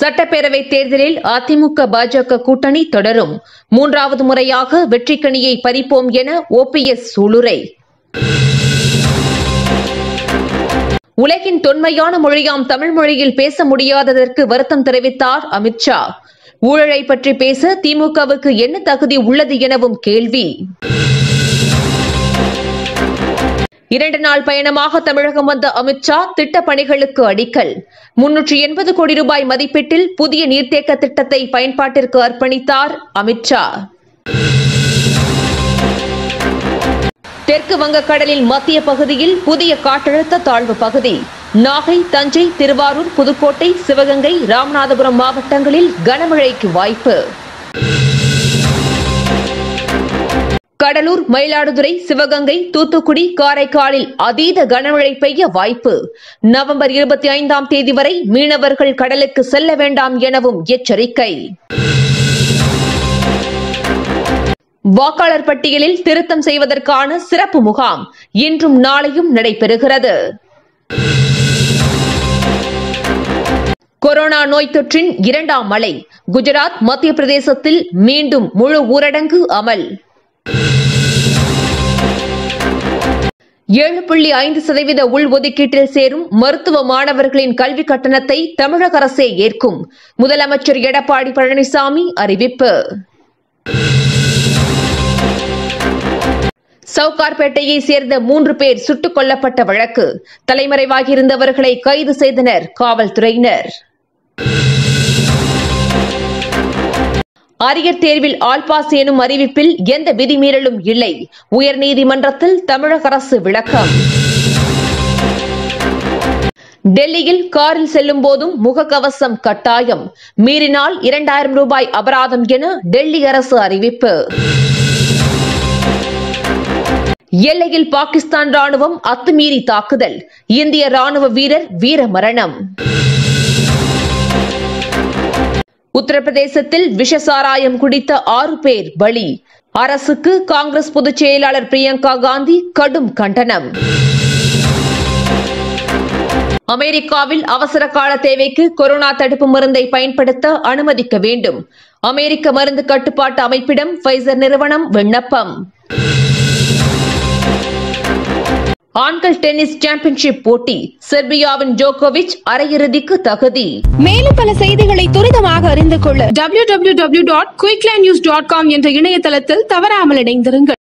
சட்டப்பேரவை தேர்தலில் அதிமுக பாஜக கூட்டணி தொடரும் மூன்றாவது முறையாக வெற்றிக்கணியை பறிப்போம் என ஓபிஎஸ் சூளுரை உலகின் தொன்மையான மொழியாம் தமிழ் மொழியில் பேச முடியாததற்கு வருத்தம் தெரிவித்தார் அமித்ஷா ஊழலை பற்றி பேச திமுகவுக்கு என்ன தகுதி உள்ளது எனவும் கேள்வி இரண்டு நாள் பயணமாக தமிழகம் வந்த அமித்ஷா திட்டப் பணிகளுக்கு அடிக்கல் முன்னூற்றி எண்பது கோடி ரூபாய் மதிப்பீட்டில் புதிய நீர்த்தேக்க திட்டத்தை பயன்பாட்டிற்கு அர்ப்பணித்தார் அமித்ஷா தெற்கு வங்கக்கடலில் மத்திய பகுதியில் புதிய காற்றழுத்த தாழ்வு பகுதி நாகை தஞ்சை திருவாரூர் புதுக்கோட்டை சிவகங்கை ராமநாதபுரம் மாவட்டங்களில் கனமழைக்கு வாய்ப்பு கடலூர் மயிலாடுதுறை சிவகங்கை தூத்துக்குடி காரைக்காலில் அதீத கனமழை பெய்ய வாய்ப்பு நவம்பர் இருபத்தி ஐந்தாம் தேதி வரை மீனவர்கள் கடலுக்கு செல்ல வேண்டாம் எனவும் எச்சரிக்கை வாக்காளர் பட்டியலில் திருத்தம் செய்வதற்கான சிறப்பு முகாம் இன்றும் நாளையும் நடைபெறுகிறது கொரோனா நோய் தொற்றின் இரண்டாம் அலை குஜராத் மத்திய பிரதேசத்தில் மீண்டும் முழு ஊரடங்கு அமல் ஏழு புள்ளி ஐந்து சதவீத உள்ஒதுக்கீட்டில் சேரும் மருத்துவ மாணவர்களின் கல்வி கட்டணத்தை தமிழக அரசே ஏற்கும் முதலமைச்சர் எடப்பாடி பழனிசாமி அறிவிப்பு சவுகார்பேட்டையை சேர்ந்த மூன்று பேர் சுட்டுக் கொல்லப்பட்ட வழக்கு தலைமறைவாகியிருந்தவர்களை கைது செய்தனர் காவல்துறையினர் அரியர் தேர்வில் ஆல்பாஸ் எனும் அறிவிப்பில் எந்த விதிமீறலும் இல்லை உயர்நீதிமன்றத்தில் தமிழக அரசு விளக்கம் டெல்லியில் காரில் செல்லும் போதும் முகக்கவசம் கட்டாயம் மீறினால் இரண்டாயிரம் ரூபாய் அபராதம் என டெல்லி அரசு அறிவிப்பு எல்லையில் பாகிஸ்தான் ராணுவம் அத்துமீறி தாக்குதல் இந்திய ராணுவ வீரர் வீர மரணம் உத்தரப்பிரதேசத்தில் விஷசாராயம் குடித்த ஆறு பேர் பலி அரசுக்கு காங்கிரஸ் பொதுச் செயலாளர் பிரியங்கா காந்தி கடும் கண்டனம் அமெரிக்காவில் அவசர கால தேவைக்கு கொரோனா தடுப்பு மருந்தை பயன்படுத்த அனுமதிக்க வேண்டும் அமெரிக்க மருந்து கட்டுப்பாட்டு அமைப்பிடம் பைசர் நிறுவனம் விண்ணப்பம் ஆண்கள் டென்னிஸ் சாம்பியன்ஷிப் போட்டி செர்பியாவின் ஜோகோவிச் அரையிறுதிக்கு தகுதி மேலும் பல செய்திகளை துரிதமாக அறிந்து கொள்ள www.quicklindnews.com என்ற இணையதளத்தில் தவறாமல் இணைந்திருங்கள்